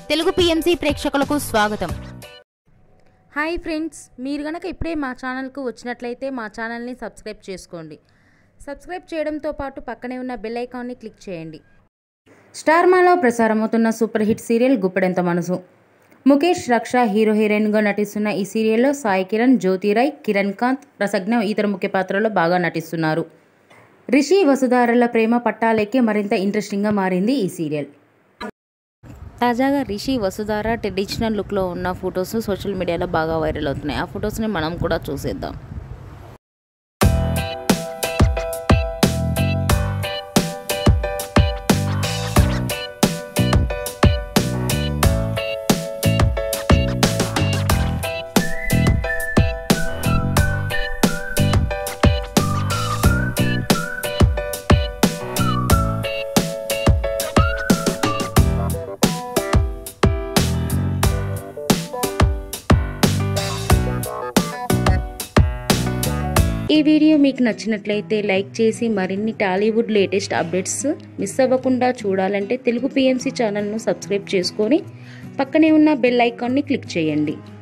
Telugu PMC ప్రేక్షకులకు స్వాగతం hi friends మీరు గనక ఇప్పుడే మా ఛానల్కు వచ్చినట్లయితే మా ఛానల్ని సబ్స్క్రైబ్ చేసుకోండి సబ్స్క్రైబ్ చేయడంతో పాటు పక్కనే ఉన్న బెల్ ఐకాన్ని క్లిక్ చేయండి స్టార్ మాలో ప్రసారమవుతున్న super hit serial Guppedantha Manasu Mukesh రక్ష హీరో హీరోయిన్గా నటిస్తున్న ఈ సీరియల్లో సాయి కిరణ్ జ్యోతిరాయ్ కిరణ్ కాంత్ రసజ్ఞ ఇతర ముఖ్య పాత్రల్లో బాగా నటిస్తున్నారు రిషి వసుధారల ప్రేమ పట్టాలెక్కి మరింత ఇంట్రెస్టింగ్గా మారింది ఈ సీరియల్ తాజాగా రిషి వసుధార ట్రెడిషనల్ లుక్లో ఉన్న ఫొటోస్ సోషల్ మీడియాలో బాగా వైరల్ అవుతున్నాయి ఆ ఫొటోస్ని మనం కూడా చూసేద్దాం ఈ వీడియో మీకు నచ్చినట్లయితే లైక్ చేసి మరిన్ని టాలీవుడ్ లేటెస్ట్ అప్డేట్స్ మిస్ అవ్వకుండా చూడాలంటే తెలుగు పిఎంసి ఛానల్ను సబ్స్క్రైబ్ చేసుకొని పక్కనే ఉన్న బెల్ ఐకాన్ని క్లిక్ చేయండి